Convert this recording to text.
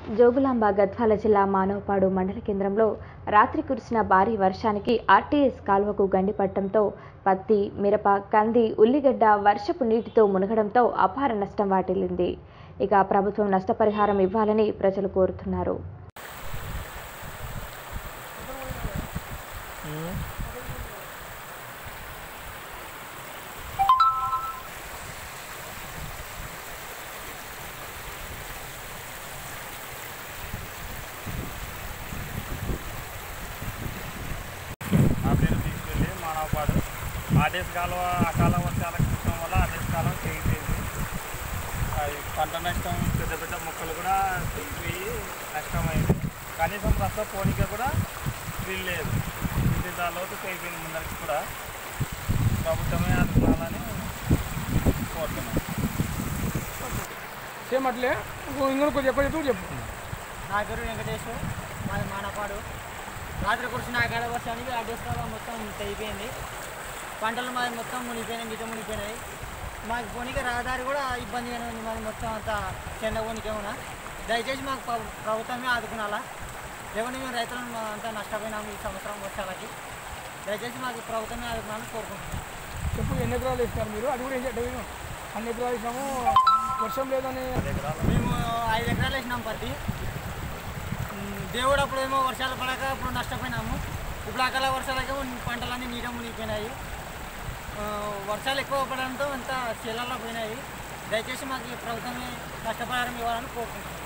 జోగులాంబ గద్వాల జిల్లా మానవపాడు మండల కేంద్రంలో రాత్రి కురిసిన భారీ వర్షానికి ఆర్టీఎస్ కాలువకు గండిపట్టడంతో పత్తి మిరప కంది ఉల్లిగడ్డ వర్షపు నీటితో మునగడంతో అపార నష్టం వాటిల్లింది ఇక ప్రభుత్వం నష్టపరిహారం ఇవ్వాలని ప్రజలు కోరుతున్నారు ఆ పేరు తీసుకెళ్ళి మానవపాడు ఆర్డీఎస్ కాలువ అకాల వర్షాల కృష్ణం వల్ల ఆర్డీఎస్ కాలువ తెగిపోయింది అది పంట నష్టం పెద్ద పెద్ద మొక్కలు కూడా తెగిపోయి నష్టమైంది కనీసం ప్రస్తుతం పోనీకి కూడా వీలు లేదు ఇంటి లోతు తెగిపోయింది ముందరికి కూడా ప్రభుత్వమే అనుకున్నాలని కోరుతున్నాం సేమ్ అట్లే ఇంకో ఇంకొక కొంచెం ఎక్కువ చెప్పు చెప్పు నా పేరు వెంకటేష్ మాది మానపాడు రాత్రి కురిసిన ఆకాల వర్షానికి అడ్డేస్తాలో మొత్తం తెగిపోయింది పంటలు మాది మొత్తం మునిగిపోయినాయి మిగతా మునిగిపోయినాయి మాకు పోనీకి రహదారి కూడా ఇబ్బందిగానే ఉంది మాది మొత్తం అంతా చెండ పోనీకే ఉన్నా దయచేసి మాకు ప్ర- ప్రభుత్వమే ఆదుకునాలా లేకుంటే మేము రైతులను మా అంతా నష్టపోయినాము ఈ సంవత్సరం వర్షాలకి దయచేసి మాకు ప్రభుత్వమే ఆదుకునాలని కోరుకుంటున్నాం చెప్పు ఎన్ని ఎకరాలు వేసినారు మీరు అది కూడా ఏం చెప్పలేదు అన్ని ఎకరాలు వేసినాము వర్షం లేదని మేము ఐదు ఎకరాలు వేసినాం పత్తి ఉమ్, దేవుడు అప్పుడు ఏమో వర్షాలు పడక అప్పుడు నష్టపోయినాము ఇప్పుడు అకాల వర్షాలకేమో పంటలన్నీ నీట మునిగిపోయినాయి ఆ, వర్షాలు ఎక్కువ పడడంతో అంతా చేలల్లో పోయినాయి దయచేసి మాకు ఈ ప్రభుత్వమే నష్టపరిహారం ఇవ్వాలని కోరుకుంటున్నాం